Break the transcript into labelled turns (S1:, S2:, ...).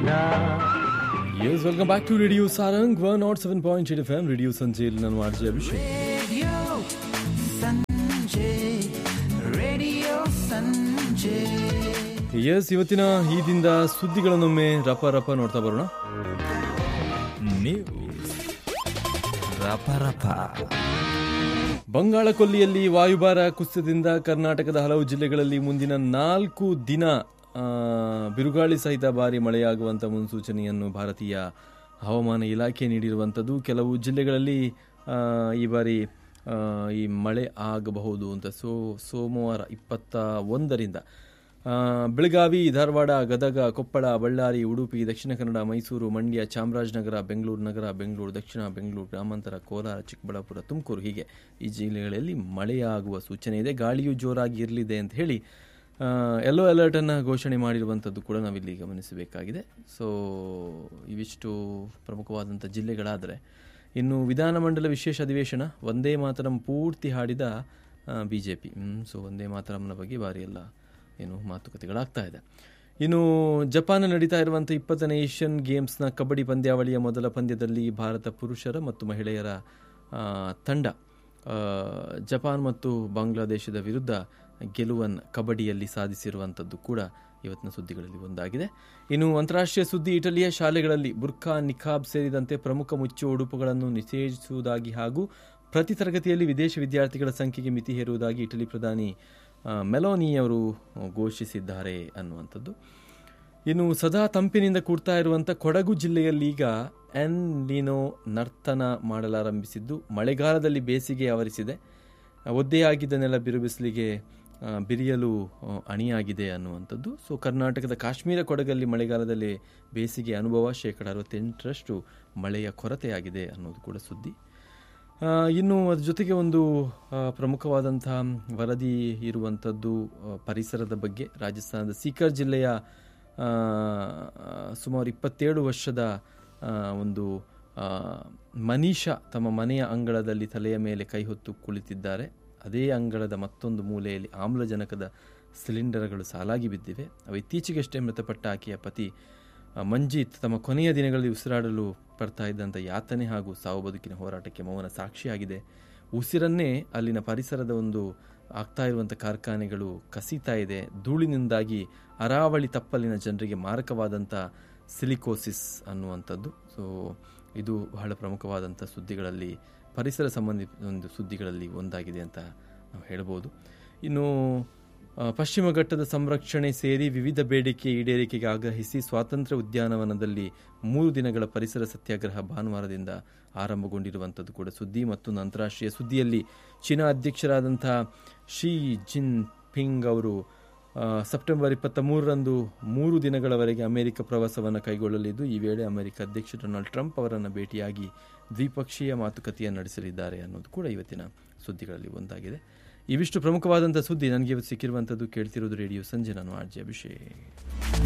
S1: S welcome back to radio Sarang one nought seven point eight F M radio ಸಂಜೆಯಲ್ಲಿ ನಾನು RJ Abhishek
S2: Radio Sanjay, Radio Sanjay.
S1: Yes ಇವತ್ತಿನ ಈ ದಿನದ ಸುದ್ದಿಗಳನ್ನೊಮ್ಮೆ ರಪ ರಪ ನೋಡ್ತಾ ಬರೋಣ
S3: ನ್ಯೂಸ್ ರಪ ರಪ
S1: ಬಂಗಾಳ ಕೊಲ್ಲಿಯಲ್ಲಿ ವಾಯುಭಾರ ಕುಸಿತದಿಂದ ಕರ್ನಾಟಕದ ಹಲವು ಜಿಲ್ಲೆಗಳಲ್ಲಿ ಮುಂದಿನ ನಾಲ್ಕು ದಿನ ಆ, ಬಿರುಗಾಳಿ ಸಹಿತ ಭಾರಿ ಮಳೆಯಾಗುವಂಥ ಮುನ್ಸೂಚನೆಯನ್ನು ಭಾರತೀಯ ಹವಾಮಾನ ಇಲಾಖೆ ನೀಡಿರುವಂಥದ್ದು ಕೆಲವು ಜಿಲ್ಲೆಗಳಲ್ಲಿ ಆ, ಈ ಬಾರಿ ಆ, ಈ ಮಳೆ ಆಗಬಹುದು ಅಂತ ಸೋ ಸೋಮವಾರ ಇಪ್ಪತ್ತ ಒಂದರಿಂದ ಆ, ಬೆಳಗಾವಿ ಧಾರವಾಡ ಗದಗ ಕೊಪ್ಪಳ ಬಳ್ಳಾರಿ ಉಡುಪಿ ದಕ್ಷಿಣ ಕನ್ನಡ ಮೈಸೂರು ಮಂಡ್ಯ ಚಾಮರಾಜನಗರ ಬೆಂಗಳೂರು ನಗರ ಬೆಂಗಳೂರು ದಕ್ಷಿಣ ಬೆಂಗಳೂರು ಗ್ರಾಮಾಂತರ ಕೋಲಾರ ಚಿಕ್ಕಬಳ್ಳಾಪುರ ತುಮಕೂರು ಹೀಗೆ ಈ ಜಿಲ್ಲೆಗಳಲ್ಲಿ ಮಳೆಯಾಗುವ ಸೂಚನೆ ಇದೆ ಗಾಳಿಯು ಜೋರಾಗಿ ಇರಲಿದೆ ಅಂತ ಹೇಳಿ ಯೆಲ್ಲೋ ಅಲರ್ಟನ್ನು ಘೋಷಣೆ ಮಾಡಿರುವಂಥದ್ದು ಕೂಡ ನಾವಿಲ್ಲಿ ಗಮನಿಸಬೇಕಾಗಿದೆ ಸೊ ಇವಿಷ್ಟು ಪ್ರಮುಖವಾದಂಥ ಜಿಲ್ಲೆಗಳಾದರೆ ಇನ್ನು ವಿಧಾನಮಂಡಲ ವಿಶೇಷ ಅಧಿವೇಶನ ಒಂದೇ ಮಾತರಂ ಪೂರ್ತಿ ಹಾಡಿದ ಬಿ ಜೆ ಪಿ ಸೊ ಒಂದೇ ಮಾತರಂನ ಬಗ್ಗೆ ಬಾರಿ ಎಲ್ಲ ಏನು ಮಾತುಕತೆಗಳಾಗ್ತಾ ಇದೆ ಇನ್ನು ಜಪಾನ್ ನಡೀತಾ ಇರುವಂಥ ಇಪ್ಪತ್ತನೇ ಏಷ್ಯನ್ ಗೇಮ್ಸ್ನ ಕಬಡ್ಡಿ ಪಂದ್ಯಾವಳಿಯ ಮೊದಲ ಪಂದ್ಯದಲ್ಲಿ ಭಾರತ ಪುರುಷರ ಮತ್ತು ಮಹಿಳೆಯರ ಆ, ತಂಡ ಆ, ಜಪಾನ್ ಮತ್ತು ಬಾಂಗ್ಲಾದೇಶದ ವಿರುದ್ಧ ಗೆಲುವನ್ನು ಕಬಡ್ಡಿಯಲ್ಲಿ ಸಾಧಿಸಿರುವಂಥದ್ದು ಕೂಡ ಇವತ್ತಿನ ಸುದ್ದಿಗಳಲ್ಲಿ ಒಂದಾಗಿದೆ ಇನ್ನು ಅಂತಾರಾಷ್ಟ್ರೀಯ ಸುದ್ದಿ ಇಟಲಿಯ ಶಾಲೆಗಳಲ್ಲಿ ಬುರ್ಖಾ ನಿಖಾಬ್ ಸೇರಿದಂತೆ ಪ್ರಮುಖ ಮುಚ್ಚುವ ಉಡುಪುಗಳನ್ನು ನಿಷೇಧಿಸುವುದಾಗಿ ಹಾಗೂ ಪ್ರತಿ ತರಗತಿಯಲ್ಲಿ ವಿದೇಶಿ ವಿದ್ಯಾರ್ಥಿಗಳ ಸಂಖ್ಯೆಗೆ ಮಿತಿ ಹೇರುವುದಾಗಿ ಇಟಲಿ ಪ್ರಧಾನಿ ಆ, ಮೆಲೋನಿ ಅವರು ಘೋಷಿಸಿದ್ದಾರೆ ಅನ್ನುವಂಥದ್ದು ಇನ್ನು ಸದಾ ತಂಪಿನಿಂದ ಕೂಡ್ತಾ ಇರುವಂಥ ಕೊಡಗು ಜಿಲ್ಲೆಯಲ್ಲಿ ಈಗ ಎನ್ ಲಿನೋ ನರ್ತನ ಮಾಡಲಾರಂಭಿಸಿದ್ದು ಮಳೆಗಾಲದಲ್ಲಿ ಬೇಸಿಗೆ ಆವರಿಸಿದೆ ಒದ್ದೆಯಾಗಿದ್ದ ನೆಲ ಬಿರುಬಿಸಿಲಿಗೆ ಆ, ಬಿರಿಯಲು ಆ, ಅಣಿಯಾಗಿದೆ ಅನ್ನುವಂಥದ್ದು ಸೊ ಕರ್ನಾಟಕದ ಕಾಶ್ಮೀರ ಕೊಡಗಲ್ಲಿ ಮಳೆಗಾಲದಲ್ಲಿ ಬೇಸಿಗೆ ಅನುಭವ ಶೇಕಡ ಅರವತ್ತೆಂಟರಷ್ಟು ಮಳೆಯ ಕೊರತೆಯಾಗಿದೆ ಅನ್ನೋದು ಕೂಡ ಸುದ್ದಿ ಆ, ಇನ್ನು ಅದ್ರ ಜೊತೆಗೆ ಒಂದು ಆ, ಪ್ರಮುಖವಾದಂಥ ವರದಿ ಇರುವಂಥದ್ದು ಆ, ಪರಿಸರದ ಬಗ್ಗೆ ರಾಜಸ್ಥಾನದ ಸೀಕರ್ ಜಿಲ್ಲೆಯ ಆ, ಸುಮಾರು ಇಪ್ಪತ್ತೇಳು ವರ್ಷದ ಆ, ಒಂದು ಆ, ಮನೀಷಾ ತಮ್ಮ ಮನೆಯ ಅಂಗಳದಲ್ಲಿ ತಲೆಯ ಮೇಲೆ ಕೈ ಹೊತ್ತು ಕುಳಿತಿದ್ದಾರೆ ಅದೇ ಅಂಗಳದ ಮತ್ತೊಂದು ಮೂಲೆಯಲ್ಲಿ ಆಮ್ಲಜನಕದ ಸಿಲಿಂಡರ್ಗಳು ಸಾಲಾಗಿ ಬಿದ್ದಿವೆ ಅವು ಇತ್ತೀಚೆಗಷ್ಟೇ ಮೃತಪಟ್ಟ ಆಕೆಯ ಪತಿ ಆ, ಮಂಜೀತ್ ತಮ್ಮ ಕೊನೆಯ ದಿನಗಳಲ್ಲಿ ಉಸಿರಾಡಲು ಬರ್ತಾ ಇದ್ದಂಥ ಯಾತನೆ ಹಾಗೂ ಸಾವು ಬದುಕಿನ ಹೋರಾಟಕ್ಕೆ ಮೌನ ಸಾಕ್ಷಿಯಾಗಿದೆ ಉಸಿರನ್ನೇ ಅಲ್ಲಿನ ಪರಿಸರದ ಒಂದು ಆಗ್ತಾ ಇರುವಂಥ ಕಾರ್ಖಾನೆಗಳು ಕಸೀತಾ ಇದೆ ಧೂಳಿನಿಂದಾಗಿ ಅರಾವಳಿ ತಪ್ಪಲಿನ ಜನರಿಗೆ ಮಾರಕವಾದಂಥ ಸಿಲಿಕೋಸಿಸ್ ಅನ್ನುವಂಥದ್ದು ಸೊ ಇದು ಬಹಳ ಪ್ರಮುಖವಾದಂಥ ಸುದ್ದಿಗಳಲ್ಲಿ ಪರಿಸರ ಸಂಬಂಧಿ ಒಂದು ಸುದ್ದಿಗಳಲ್ಲಿ ಒಂದಾಗಿದೆ ಅಂತ ನಾವು ಹೇಳ್ಬೋದು ಇನ್ನು ಆ, ಪಶ್ಚಿಮ ಘಟ್ಟದ ಸಂರಕ್ಷಣೆ ಸೇರಿ ವಿವಿಧ ಬೇಡಿಕೆ ಈಡೇರಿಕೆಗೆ ಆಗ್ರಹಿಸಿ ಸ್ವಾತಂತ್ರ್ಯ ಉದ್ಯಾನವನದಲ್ಲಿ ಮೂರು ದಿನಗಳ ಪರಿಸರ ಸತ್ಯಾಗ್ರಹ ಭಾನುವಾರದಿಂದ ಆರಂಭಗೊಂಡಿರುವಂಥದ್ದು ಕೂಡ ಸುದ್ದಿ ಮತ್ತು ಅಂತಾರಾಷ್ಟ್ರೀಯ ಸುದ್ದಿಯಲ್ಲಿ ಚೀನಾ ಅಧ್ಯಕ್ಷರಾದಂಥ ಶಿ ಜಿನ್ ಪಿಂಗ್ ಅವರು ಆ, ಸೆಪ್ಟೆಂಬರ್ ಇಪ್ಪತ್ತ ಮೂರರಂದು ಮೂರು ದಿನಗಳವರೆಗೆ ಅಮೆರಿಕ ಪ್ರವಾಸವನ್ನು ಕೈಗೊಳ್ಳಲಿದ್ದು ಈ ವೇಳೆ ಅಮೆರಿಕ ಅಧ್ಯಕ್ಷ ಡೊನಾಲ್ಡ್ ಟ್ರಂಪ್ ಅವರನ್ನು ಭೇಟಿಯಾಗಿ ದ್ವಿಪಕ್ಷೀಯ ಮಾತುಕತೆಯನ್ನು ನಡೆಸಲಿದ್ದಾರೆ ಅನ್ನೋದು ಕೂಡ ಇವತ್ತಿನ ಸುದ್ದಿಗಳಲ್ಲಿ ಒಂದಾಗಿದೆ ಇವಿಷ್ಟು ಪ್ರಮುಖವಾದಂಥ ಸುದ್ದಿ ನನಗೆ ಇವತ್ತು ಸಿಕ್ಕಿರುವಂಥದ್ದು ಕೇಳ್ತಿರೋದು ರೇಡಿಯೋ ಸಂಜೆ ನಾನು ಆರ್ಜೆ ಅಭಿಷೇಕ್